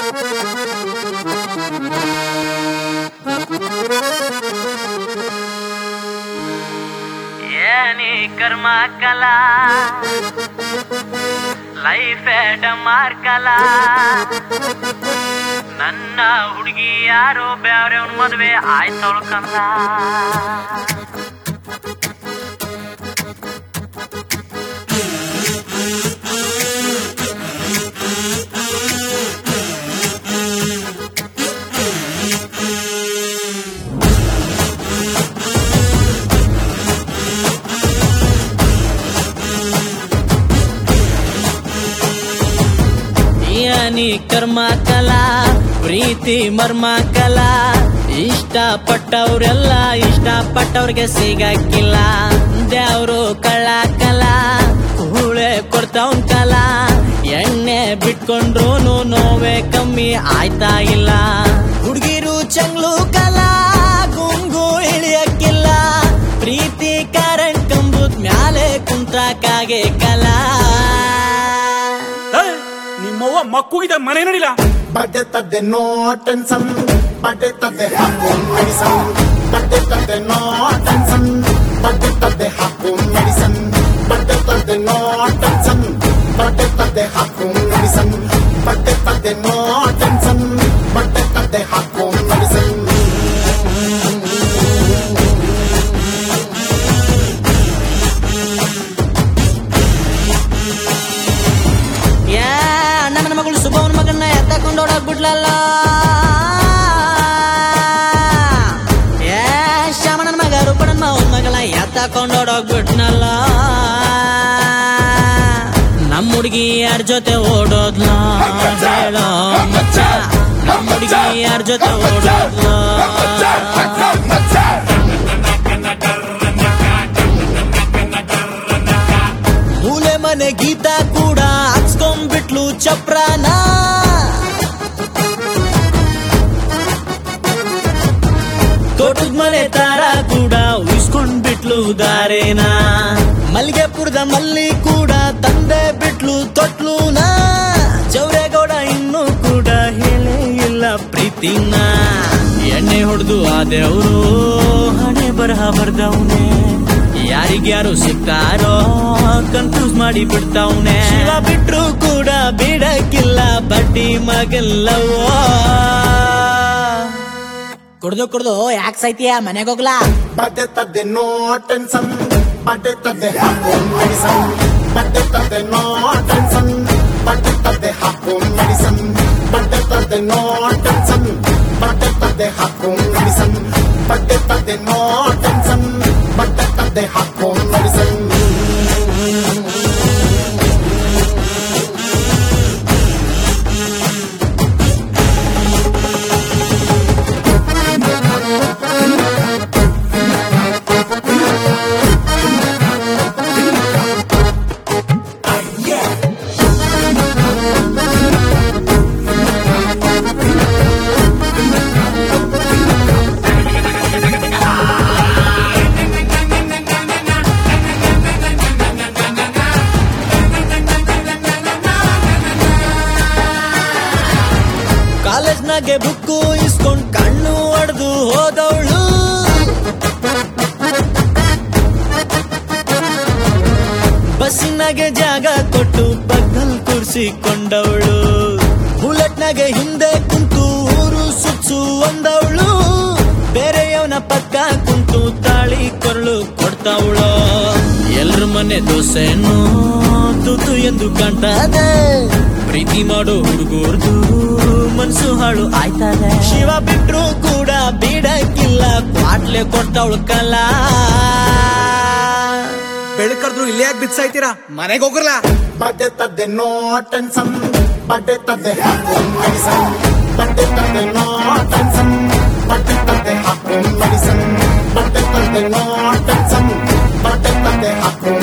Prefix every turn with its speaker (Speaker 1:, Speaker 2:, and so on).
Speaker 1: ಏನಿ ಕರ್ಮ ಕಲ ಲೈಫ್ ಡಮಾರ್ಕಲ ನನ್ನ ಹುಡುಗಿ ಯಾರೋ ಬ್ಯಾವ್ರವ್ನ ಮದ್ವೆ ಆಯ್ತವಳು ಕಂದ
Speaker 2: ಏನಿ ಕರ್ಮ ಕಲಾ ಪ್ರೀತಿ ಮರ್ಮ ಕಲಾ ಇಷ್ಟಪಟ್ಟವ್ರೆಲ್ಲ ಇಷ್ಟಪಟ್ಟವ್ರಿಗೆ ಸಿಗಕ್ಕಿಲ್ಲ ದೇವ್ರು ಕಳ್ಳ ಕಲಾ ಹೂಳೆ ಕೊಡ್ತಾವ್ ಕಲಾ ಎಣ್ಣೆ ಬಿಟ್ಕೊಂಡ್ರು ನೋವೇ ಕಮ್ಮಿ ಆಯ್ತಾ ಇಲ್ಲ ಹುಡುಗಿರು ಚಂಗ್ಲು ಕಲಾ ಗುಂಗು ಇಳಿಯಕ್ಕಿಲ್ಲ ಪ್ರೀತಿ ಕರೆಂಟ್ ಕಂಬುದ್ ಮ್ಯಾಲೆ ಕುಂತಾಕಾಗೆ ಕಲಾ
Speaker 3: ಏಯ್, ನಿಮ್ಮವ್ವ ಮಕ್ಕುಗಿದ ಮನೆ ನೋಡಿಲ್ಲ
Speaker 4: ಬಡ್ಡೆ ತದ್ದೆ ನೋ ಟೆನ್ಷನ್ ಬಡ್ಡೆ ತದ್ದೆ ಹಾಕು ಮೆಡಿಸನ್ ಬಡ್ಡೆ ತದ್ದೆ ನೋ ಟೆನ್ಷನ್ ಬಡ್ಡೆ ತದ್ದೆ ಹಾಕು ಮೆಡಿಸನ್ ಬಡ್ಡೆ ತದ್ದೆ ನೋ ಟೆನ್ಷನ್ ಬಡ್ಡೆ ತದ್ದೆ ಹಾಕು ಮೆಡಿಸನ್ ಬಡ್ಡೆ ತದ್ದೆ ನೋ ಟೆನ್ಷನ್ ಬಡ್ಡೆ ತದ್ದೆ ಹಾಕು ಮೆಡಿಸನ್
Speaker 2: ಯಾ ನನ್ನ ಮಗಳು ಸುಬ್ಬವನ ಮಗನ್ನ ಎತ್ತಕೊಂಡು ಓಡೋಗ್ಬಿಡ್ಲಲ್ಲ ಯಾ ಶ್ಯಾಮಣ್ಣನ ಮಗ ರೂಪಣ್ಣನ ಮಾವನ ಮಗಳ ಎತ್ತಕೊಂಡು ಓಡೋಗ್ಬಿಟ್ನಲ್ಲ ನಮ್ಮ ಹುಡುಗಿ ಯಾರ ಜೊತೆ ಓಡೋದ್ಲ ಹೇಳೋ ಮಚ್ಚ ನಮ್ಮ ಹುಡುಗಿ ಯಾರ ಜೊತೆ ಓಡೋದ್ಲ ಮೂಲೆ ಮನೆ ಗೀತ ಕೂಡ ಹಚ್ಕೊಂಡ್ಬಿಟ್ಲು ಚಪ್ರಾನ ತೋಟದ ಮನೆ ತಾರ ಕೂಡ ಉಯಿಸ್ಕೊಂಡ್ಬಿಟ್ಲು ದಾರೇನ ಮಲ್ಗೆಪುರದ ಮಲ್ಲಿ ಕೂಡ ತಂದೆ ಬಿಟ್ಲು ತೊಟ್ಲುನ ಚೌರೇಗೌಡ ಇನ್ನೂ ಕೂಡ ಹೇಳೇ ಇಲ್ಲ ಪ್ರೀತಿನ ಎಣ್ಣೆ ಹೊಡೆದು ಆದೆವರು ಹಣೆ ಬರಹ ಬರ್ದವ್ನೆ ಯಾರಿಗ್ಯಾರು ಸಿಗ್ತಾರೋ ಕನ್ಫ್ಯೂಸ್ ಮಾಡಿ ಬಿಡ್ತಾವ್ನೆ ಶಿವ ಬಿಟ್ರು ಕೂಡ ಬಿಡಕ್ಕಿಲ್ಲ ಬಡ್ಡಿ ಮಗಲ್ಲವೋ ಕುಡ್ದು ಕುಡ್ದು ಯಾಕೆ ಸೈತಿಯ ಮನೆಗೆ ಹೋಗ್ಲಾ
Speaker 4: ಬಡ್ಡೆ ತದ್ದೆ ನೋ ಟೆನ್ಷನ್ ಬಡ್ಡೆ ತದ್ದೆ ಹಾಕು ಮೆಡಿಸನ್ ಬಡ್ಡೆ ತದ್ದೆ ನೋ ಟೆನ್ಷನ್ ಬಡ್ಡೆ ತದ್ದೆ ಹಾಕು ಮೆಡಿಸನ್ ಬಡ್ಡೆ ತದ್ದೆ ನೋ ಟೆನ್ಷನ್ ಬಡ್ಡೆ ತದ್ದೆ ಹಾಕು ಮೆಡಿಸನ್ ಬಡ್ಡೆ ತದ್ದೆ ನೋ ಟೆನ್ಷನ್ ಬಡ್ಡೆ ತದ್ದೆ ಹಾಕು ಮೆಡಿಸನ್
Speaker 2: ಕಾಲೇಜ್ನಾಗೆ ಬುಕ್ಕು ಇಸ್ಕೊಂಡ್ ಕಣ್ಣು ಹೊಡೆದು ಹೋದವಳು ಬಸ್ಸಿನಾಗೆ ಜಾಗ ಕೊಟ್ಟು ಬಗ್ಗಲ್ ಕೂರ್ಸಿಕೊಂಡವಳು ಬುಲೆಟ್ನಾಗೆ ಹಿಂದೆ ಕುಂತು ಊರು ಸುಚ್ಚು ಒಂದವಳು ಬೇರೆಯವನ ಪಕ್ಕ ಕುಂತು ತಾಳಿ ಕೊರಳು ಕೊಡ್ತಾವಳು ಎಲ್ರ ಮನೆ ದೋಸೆನು ತುತು ಎಂದು ಕಾಣ್ತದೆ ಪ್ರೀತಿ ಮಾಡೋ ಹುಡುಗರ್ದು ಮನ್ಸು ಹಾಳು ಆಯ್ತದೆ ಶಿವ ಬಿಟ್ರು ಕೂಡ ಬಿಡಕ್ಕಿಲ್ಲ ಕ್ವಾಟ್ಲೆ ಕೊಡ್ತಾವಳು ಕಲಾ
Speaker 5: ಬೆಳಕರ್ದ್ರು ಇಲ್ಲೇ ಯಾಕೆ ಬಿತ್ಸಾಯ್ತೀರಾ ಮನೆಗೆ ಹೋಗ್ರಲ್ಲ
Speaker 4: ಬಡ್ಡೆ ತದ್ದೆ ನೋ ಟೆನ್ಷನ್ ಬಡ್ಡೆ ತದ್ದೆ ಹಾಕು ಮೆಡಿಸನ್ ಬಡ್ಡೆ ತದ್ದೆ ನೋ ಟೆನ್ಷನ್ ಬಡ್ಡೆ ತದ್ದೆ ಹಾಕು ಮೆಡಿಸನ್ ಬಡ್ಡೆ ತದ್ದೆ ನೋ ಟೆನ್ಷನ್ ಬಡ್ಡೆ ತದ್ದೆ ಹಾಕು